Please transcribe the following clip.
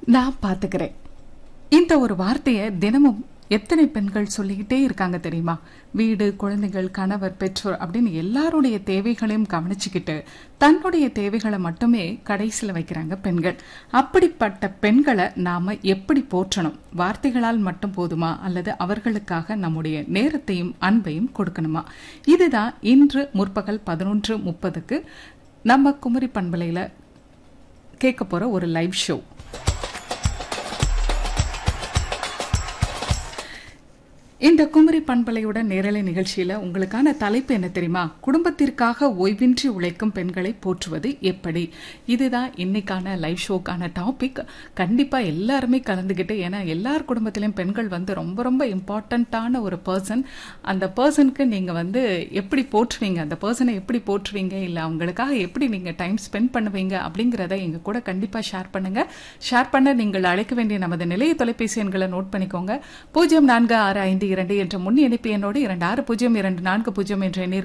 நான் பாத்துக்கிறேன் இந்த ஒரு வார்த்தையை தினமும் எத்தனை பெண்கள் சொல்லிக்கிட்டே இருக்காங்க தெரியுமா வீடு குழந்தைகள் கணவர் பெற்றோர் அப்படின்னு எல்லாருடைய தேவைகளையும் கவனிச்சுக்கிட்டு தன்னுடைய தேவைகளை மட்டுமே கடைசியில் வைக்கிறாங்க பெண்கள் அப்படிப்பட்ட பெண்களை நாம எப்படி போற்றணும் வார்த்தைகளால் மட்டும் போதுமா அல்லது அவர்களுக்காக நம்முடைய நேரத்தையும் அன்பையும் கொடுக்கணுமா இதுதான் இன்று முற்பகல் பதினொன்று முப்பதுக்கு நம்ம குமரி பண்பலையில கேட்க போற ஒரு லைவ் ஷோ இந்த குமரி பண்பலையோட நேரலை நிகழ்ச்சியில உங்களுக்கான தலைப்பு என்ன தெரியுமா குடும்பத்திற்காக ஓய்வின்றி உழைக்கும் பெண்களை போற்றுவது எப்படி இதுதான் இன்னைக்கான லைவ் ஷோக்கான டாபிக் கண்டிப்பா எல்லாருமே கலந்துகிட்டு ஏன்னா எல்லார் குடும்பத்திலும் பெண்கள் வந்து ரொம்ப ரொம்ப இம்பார்ட்டண்ட்டான ஒரு பர்சன் அந்த பர்சனுக்கு நீங்க வந்து எப்படி போற்றுவீங்க அந்த பர்சனை எப்படி போற்றுவீங்க இல்ல அவங்களுக்காக எப்படி நீங்க டைம் ஸ்பெண்ட் பண்ணுவீங்க அப்படிங்கறத எங்க கூட கண்டிப்பா ஷேர் பண்ணுங்க ஷேர் பண்ண நீங்கள் அழைக்க வேண்டிய நமது நிலைய தொலைபேசி எண்களை நோட் பண்ணிக்கோங்க பூஜ்ஜியம் நான்கு ஆறு ஐந்து இரண்டு என்ற முன் இணைப்பு எண்ணோடு இரண்டு ஆறு பூஜ்ஜியம் இரண்டு நான்கு பூஜ்ஜியம் என்ற எண்ணிற்கு